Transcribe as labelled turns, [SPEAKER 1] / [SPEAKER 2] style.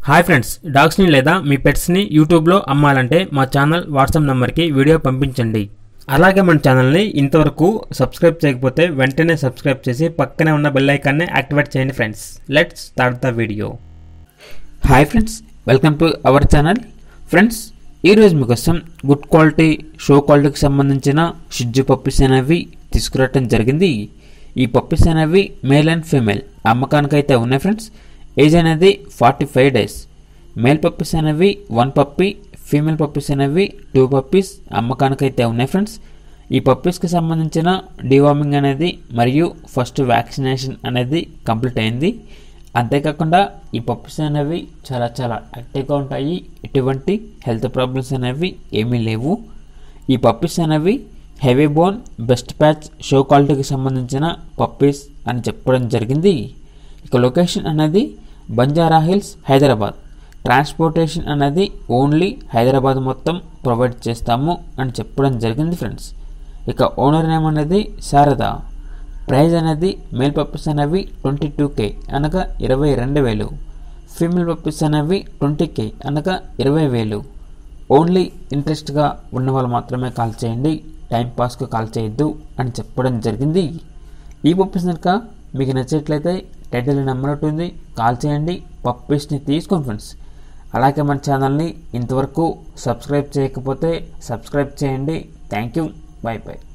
[SPEAKER 1] hi friends డాగ్స్ని లేదా మీ పెట్స్ని యూట్యూబ్లో అమ్మాలంటే మా ఛానల్ వాట్సాప్ నెంబర్కి వీడియో పంపించండి అలాగే మన ఛానల్ని ఇంతవరకు సబ్స్క్రైబ్ చేయకపోతే వెంటనే సబ్స్క్రైబ్ చేసి పక్కనే ఉన్న బెల్ ఐకాన్ని యాక్టివేట్ చేయండి friends let's start the video
[SPEAKER 2] hi friends welcome to our channel friends ఈరోజు మీకోసం గుడ్ క్వాలిటీ షో క్వాలిటీకి సంబంధించిన షిజ్జు పప్పీస్ అనేవి తీసుకురావటం జరిగింది ఈ పప్పీస్ అనేవి మేల్ అండ్ ఫీమేల్ అమ్మకానికి అయితే ఉన్నాయి ఫ్రెండ్స్ ఏజ్ అనేది forty five days male puppies అనేవి వన్ పప్పీ ఫీమేల్ పప్పీస్ అనేవి టూ పప్పీస్ అమ్మకానికి అయితే ఉన్నాయి ఫ్రెండ్స్ ఈ పప్పీస్కి సంబంధించిన డివార్మింగ్ అనేది మరియు ఫస్ట్ వ్యాక్సినేషన్ అనేది కంప్లీట్ అయింది అంతేకాకుండా ఈ పప్పీస్ అనేవి చాలా చాలా యాక్టివ్గా ఉంటాయి ఎటువంటి హెల్త్ ప్రాబ్లమ్స్ అనేవి ఏమీ లేవు ఈ పప్పీస్ అనేవి heavy bone best patch show క్వాలిటీకి సంబంధించిన పప్పీస్ అని చెప్పడం జరిగింది ఇక లొకేషన్ అనేది బంజారా హిల్స్ హైదరాబాద్ ట్రాన్స్పోర్టేషన్ అనేది ఓన్లీ హైదరాబాద్ మొత్తం ప్రొవైడ్ చేస్తాము అని చెప్పడం జరిగింది ఫ్రెండ్స్ ఇక ఓనర్ నేమ్ అనేది శారద ప్రైజ్ అనేది మేల్ పప్పీస్ అనేవి ట్వంటీ టూ కే అనగా ఇరవై రెండు వేలు ఫీమేల్ పప్పీస్ అనేవి ట్వంటీ కే అనగా ఇరవై వేలు ఓన్లీ ఇంట్రెస్ట్గా ఉన్న వాళ్ళు మాత్రమే కాల్ చేయండి టైం పాస్కు కాల్ చేయొద్దు అని చెప్పడం జరిగింది ఈ పప్పీస్ కనుక మీకు నచ్చేట్లయితే టైటిల్ నెంబర్ ఉంటుంది కాల్ చేయండి పప్పీస్ని తీసుకోండి ఫ్రెండ్స్ అలాగే మన ఛానల్ని ఇంతవరకు సబ్స్క్రైబ్ చేయకపోతే సబ్స్క్రైబ్ చేయండి థ్యాంక్ యూ బాయ్ బాయ్